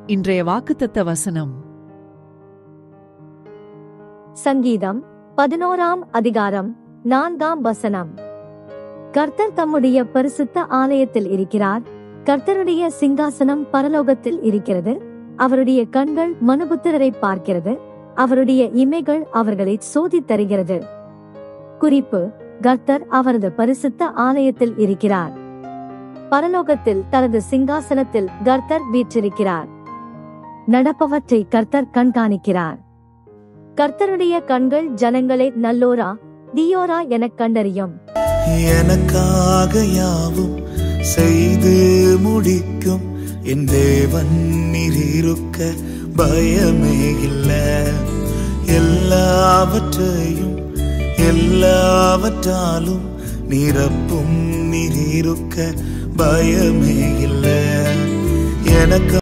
இன்றைய வாக்குத்தத்த வசனம் சங்கீதம் பதினோராம் அதிகாரம் நான்காம் வசனம் கர்த்தர் தம்முடைய பரிசுத்த ஆலயத்தில் இருக்கிறார் கர்த்தருடைய சிங்காசனம் பரலோகத்தில் இருக்கிறது அவருடைய கண்கள் மனுபுத்திரரை பார்க்கிறது அவருடைய இமைகள் அவர்களை சோதித் தருகிறது குறிப்பு கர்த்தர் அவரது பரிசுத்த ஆலயத்தில் இருக்கிறார் பரலோகத்தில் தனது சிங்காசனத்தில் கர்த்தர் வீற்றிருக்கிறார் நடப்பவற்றை கர்த்தர் கண்காணிக்கிறார் கர்த்தருடைய கண்கள் ஜனங்களை நல்லோரா தீயோரா எனக் கண்டறியும் எனக்காக யாவும் செய்து முடிக்கும் என் தேவன் நீரிருக்க பயமே இல்ல எல்லாவற்றையும் எல்லாவற்றாலும் நிரப்பும் நீரிருக்க பயமே இல்ல எனக்கு